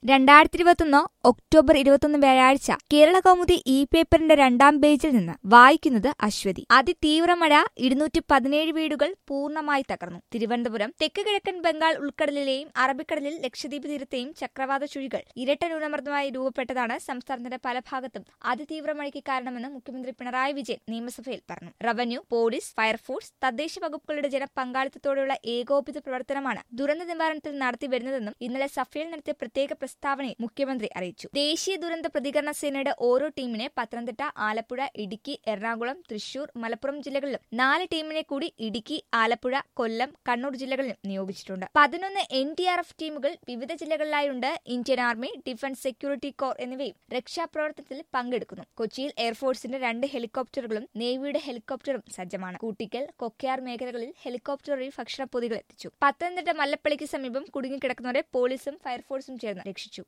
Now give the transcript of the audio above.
രണ്ടായിരത്തി ഇരുപത്തൊന്ന് ഒക്ടോബർ ഇരുപത്തൊന്ന് വ്യാഴാഴ്ച കേരള കൗമുദി ഇ പേപ്പറിന്റെ രണ്ടാം പേജിൽ നിന്ന് വായിക്കുന്നത് അശ്വതി അതിതീവ്ര മഴ ഇരുന്നൂറ്റി പതിനേഴ് വീടുകൾ പൂർണ്ണമായി തകർന്നു തിരുവനന്തപുരം തെക്ക് കിഴക്കൻ ബംഗാൾ ഉൾക്കടലിലെയും അറബിക്കടലിൽ ലക്ഷദ്വീപ് തീരത്തെയും ചക്രവാത ചുഴികൾ ഇരട്ട ന്യൂനമർദ്ദമായി രൂപപ്പെട്ടതാണ് സംസ്ഥാനത്തിന്റെ പല ഭാഗത്തും അതിതീവ്ര മഴയ്ക്ക് കാരണമെന്ന് മുഖ്യമന്ത്രി പിണറായി വിജയൻ നിയമസഭയിൽ പറഞ്ഞു റവന്യൂ പോലീസ് ഫയർഫോഴ്സ് തദ്ദേശ വകുപ്പുകളുടെ ജനപങ്കാളിത്തത്തോടെയുള്ള ഏകോപിത പ്രവർത്തനമാണ് ദുരന്ത നിവാരണത്തിൽ നടത്തിവരുന്നതെന്നും ഇന്നലെ സഭയിൽ നടത്തിയ പ്രത്യേക പ്രസ്താവനയിൽ മുഖ്യമന്ത്രി അറിയിച്ചു ദേശീയ ദുരന്ത പ്രതികരണ സേനയുടെ ഓരോ ടീമിനെ പത്തനംതിട്ട ആലപ്പുഴ ഇടുക്കി എറണാകുളം തൃശൂർ മലപ്പുറം ജില്ലകളിലും നാല് ടീമിനെ കൂടി ഇടുക്കി ആലപ്പുഴ കൊല്ലം കണ്ണൂർ ജില്ലകളിലും നിയോഗിച്ചിട്ടുണ്ട് പതിനൊന്ന് എൻ ഡി ആർ എഫ് ടീമുകൾ വിവിധ ജില്ലകളിലായുണ്ട് Indian army defence security corps എന്നിവയും രക്ഷാപ്രവർത്തനത്തിൽ പങ്കെടുക്കുന്നു കൊച്ചിയിൽ എയർഫോഴ്സിന്റെ രണ്ട് ഹെലികോപ്റ്ററുകളും നേവിയുടെ ഹെലികോപ്റ്ററും സജ്ജമാണ് കൂട്ടിക്കൽ കൊക്കയാർ മേഖലകളിൽ ഹെലികോപ്റ്റർ വഴി ഭക്ഷണപ്പൊതികൾ എത്തിച്ചു പത്തനംതിട്ട മല്ലപ്പള്ളിക്ക് സമീപം കുടുങ്ങിക്കിടക്കുന്നവരെ പോലീസും ഫയർഫോഴ്സും ചേർന്ന് രക്ഷിച്ചു